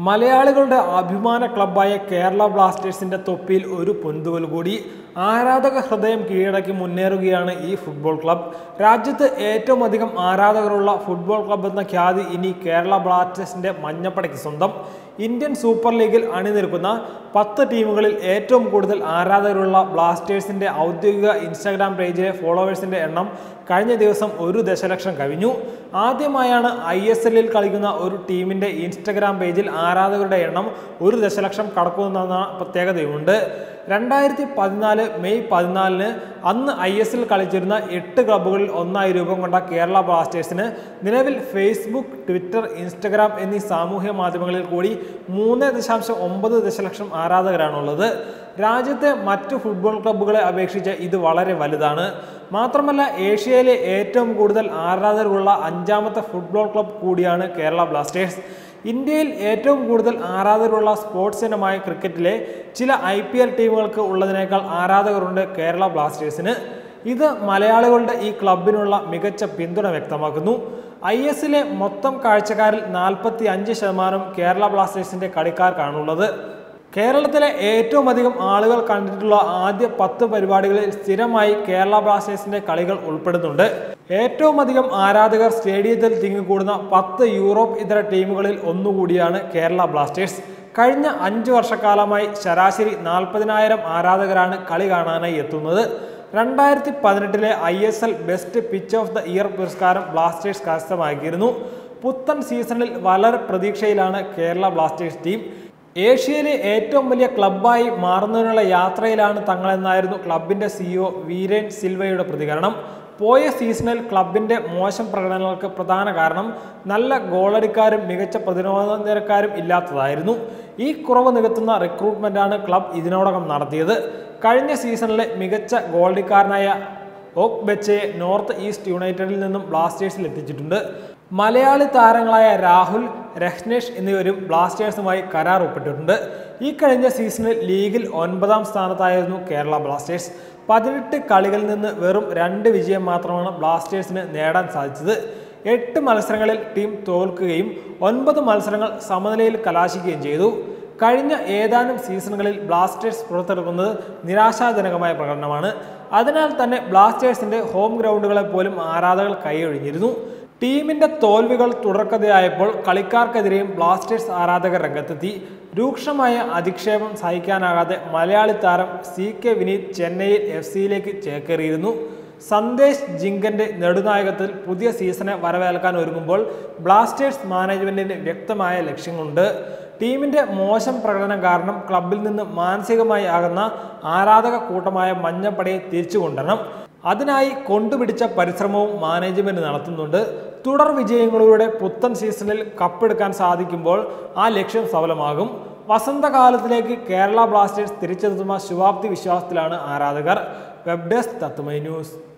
മലയാളികളുടെ അഭിമാന ക്ലബ്ബായ കേരള ബ്ലാസ്റ്റേഴ്സിന്റെ തൊപ്പിയിൽ ഒരു പൊന്തുവൽ കൂടി ആരാധക ഹൃദയം കീഴടക്കി മുന്നേറുകയാണ് ഈ ഫുട്ബോൾ ക്ലബ് രാജ്യത്ത് ഏറ്റവും അധികം ആരാധകരുള്ള ഫുട്ബോൾ ക്ലബ് എന്ന ഖ്യാതി ഇനി കേരള ബ്ലാസ്റ്റേഴ്സിന്റെ മഞ്ഞപ്പടയ്ക്ക് സ്വന്തം ഇന്ത്യൻ സൂപ്പർ ലീഗിൽ അണിനിരക്കുന്ന പത്ത് ടീമുകളിൽ ഏറ്റവും കൂടുതൽ ആരാധകരുള്ള ബ്ലാസ്റ്റേഴ്സിന്റെ ഔദ്യോഗിക ഇൻസ്റ്റാഗ്രാം പേജിലെ ഫോളോവേഴ്സിന്റെ എണ്ണം കഴിഞ്ഞ ദിവസം ഒരു ദശലക്ഷം കവിഞ്ഞു ആദ്യമായാണ് ഐ എസ് എല്ലിൽ കളിക്കുന്ന ഒരു ടീമിന്റെ ഇൻസ്റ്റഗ്രാം പേജിൽ ആരാധകരുടെ എണ്ണം ഒരു ദശലക്ഷം കടക്കുമെന്ന പ്രത്യേകതയുമുണ്ട് രണ്ടായിരത്തി പതിനാല് മെയ് പതിനാലിന് അന്ന് ഐ എസ് എൽ കളിച്ചിരുന്ന എട്ട് ക്ലബ്ബുകളിൽ ഒന്നായി രൂപം കൊണ്ട കേരള ബ്ലാസ്റ്റേഴ്സിന് നിലവിൽ ഫേസ്ബുക്ക് ട്വിറ്റർ ഇൻസ്റ്റഗ്രാം എന്നീ സാമൂഹ്യ മാധ്യമങ്ങളിൽ കൂടി മൂന്ന് ദശാംശം ഒമ്പത് ദശലക്ഷം ആരാധകരാണുള്ളത് രാജ്യത്തെ മറ്റു ഫുട്ബോൾ ക്ലബ്ബുകളെ അപേക്ഷിച്ച് ഇത് വളരെ വലുതാണ് മാത്രമല്ല ഏഷ്യയിലെ ഏറ്റവും കൂടുതൽ ആരാധകരുള്ള അഞ്ചാമത്തെ ഫുട്ബോൾ ക്ലബ്ബ് കൂടിയാണ് കേരള ബ്ലാസ്റ്റേഴ്സ് ഇന്ത്യയിൽ ഏറ്റവും കൂടുതൽ ആരാധകരുള്ള സ്പോർട്സ് ഇനമായ ക്രിക്കറ്റിലെ ചില ഐ പി എൽ ടീമുകൾക്ക് ഉള്ളതിനേക്കാൾ ആരാധകരുണ്ട് കേരള ബ്ലാസ്റ്റേഴ്സിന് ഇത് മലയാളികളുടെ ഈ ക്ലബിനുള്ള മികച്ച പിന്തുണ വ്യക്തമാക്കുന്നു ഐ എസിലെ മൊത്തം കാഴ്ചക്കാരിൽ നാൽപ്പത്തി അഞ്ച് ശതമാനം കേരള ബ്ലാസ്റ്റേഴ്സിന്റെ കളിക്കാർക്കാണുള്ളത് കേരളത്തിലെ ഏറ്റവും അധികം ആളുകൾ കണ്ടിട്ടുള്ള ആദ്യ പത്ത് പരിപാടികളിൽ സ്ഥിരമായി കേരള ബ്ലാസ്റ്റേഴ്സിന്റെ കളികൾ ഉൾപ്പെടുന്നുണ്ട് ഏറ്റവും അധികം ആരാധകർ സ്റ്റേഡിയത്തിൽ തിങ്ങിക്കൂടുന്ന പത്ത് യൂറോപ്പ് ഇതര ടീമുകളിൽ ഒന്നുകൂടിയാണ് കേരള ബ്ലാസ്റ്റേഴ്സ് കഴിഞ്ഞ അഞ്ച് വർഷക്കാലമായി ശരാശരി നാൽപ്പതിനായിരം ആരാധകരാണ് കളി കാണാനായി എത്തുന്നത് രണ്ടായിരത്തി പതിനെട്ടിലെ I S L best pitch of the year പുരസ്കാരം ബ്ലാസ്റ്റേഴ്സ് കരസ്ഥമാക്കിയിരുന്നു പുത്തൻ സീസണിൽ വളരെ പ്രതീക്ഷയിലാണ് കേരള ബ്ലാസ്റ്റേഴ്സ് ടീം ഏഷ്യയിലെ ഏറ്റവും വലിയ ക്ലബ്ബായി മാറുന്നതിനുള്ള യാത്രയിലാണ് തങ്ങളെന്നായിരുന്നു ക്ലബിന്റെ സിഇഒ വീരേൻ സിൽവയുടെ പ്രതികരണം പോയ സീസണിൽ ക്ലബിന്റെ മോശം പ്രകടനങ്ങൾക്ക് പ്രധാന കാരണം നല്ല ഗോളടിക്കാരും മികച്ച പ്രതിരോധ നിരക്കാരും ഇല്ലാത്തതായിരുന്നു ഈ കുറവ് നികത്തുന്ന റിക്രൂട്ട്മെന്റാണ് ക്ലബ് ഇതിനോടകം നടത്തിയത് കഴിഞ്ഞ സീസണിലെ മികച്ച ഗോളടിക്കാരനായ ഓക്ക് ബെച്ചയെ നോർത്ത് ഈസ്റ്റ് യുണൈറ്റഡിൽ നിന്നും ബ്ലാസ്റ്റേഴ്സിൽ എത്തിച്ചിട്ടുണ്ട് മലയാളി താരങ്ങളായ രാഹുൽ രഹ്നേഷ് എന്നിവരും ബ്ലാസ്റ്റേഴ്സുമായി കരാർ ഒപ്പിട്ടിട്ടുണ്ട് ഈ കഴിഞ്ഞ സീസണിൽ ലീഗിൽ ഒൻപതാം സ്ഥാനത്തായിരുന്നു കേരള ബ്ലാസ്റ്റേഴ്സ് പതിനെട്ട് കളികളിൽ നിന്ന് വെറും രണ്ട് വിജയം മാത്രമാണ് ബ്ലാസ്റ്റേഴ്സിന് നേടാൻ സാധിച്ചത് എട്ട് മത്സരങ്ങളിൽ ടീം തോൽക്കുകയും ഒൻപത് മത്സരങ്ങൾ സമനിലയിൽ കലാശിക്കുകയും ചെയ്തു കഴിഞ്ഞ ഏതാനും സീസണുകളിൽ ബ്ലാസ്റ്റേഴ്സ് പുറത്തെടുക്കുന്നത് നിരാശാജനകമായ പ്രകടനമാണ് അതിനാൽ തന്നെ ബ്ലാസ്റ്റേഴ്സിന്റെ ഹോം ഗ്രൗണ്ടുകളെ പോലും ആരാധകർ കൈയൊഴിഞ്ഞിരുന്നു ടീമിന്റെ തോൽവികൾ തുടർക്കഥയായപ്പോൾ കളിക്കാർക്കെതിരെയും ബ്ലാസ്റ്റേഴ്സ് ആരാധകർ രംഗത്തെത്തി രൂക്ഷമായ അധിക്ഷേപം സഹിക്കാനാകാതെ മലയാളി താരം സി കെ വിനീത് ചെന്നൈയിൽ എഫ് സിയിലേക്ക് ചേക്കേറിയിരുന്നു സന്ദേശ് ജിങ്കന്റെ നെടുനായകത്തിൽ പുതിയ സീസണെ വരവേൽക്കാൻ ഒരുങ്ങുമ്പോൾ ബ്ലാസ്റ്റേഴ്സ് മാനേജ്മെന്റിന് വ്യക്തമായ ലക്ഷ്യങ്ങളുണ്ട് ടീമിന്റെ മോശം പ്രകടനം കാരണം ക്ലബിൽ നിന്ന് മാനസികമായി ആകുന്ന ആരാധക കൂട്ടമായ മഞ്ഞപ്പടയെ തിരിച്ചു കൊണ്ടുവരണം അതിനായി കൊണ്ടുപിടിച്ച പരിശ്രമവും മാനേജ്മെന്റ് നടത്തുന്നുണ്ട് തുടർ വിജയങ്ങളിലൂടെ പുത്തൻ സീസണിൽ കപ്പെടുക്കാൻ സാധിക്കുമ്പോൾ ആ ലക്ഷ്യം സഫലമാകും വസന്തകാലത്തിലേക്ക് കേരള ബ്ലാസ്റ്റേഴ്സ് തിരിച്ചെത്തുന്ന ശുഭാപ്തി വിശ്വാസത്തിലാണ് ആരാധകർ വെബ് ഡെസ്ക് തത്തുമൈ ന്യൂസ്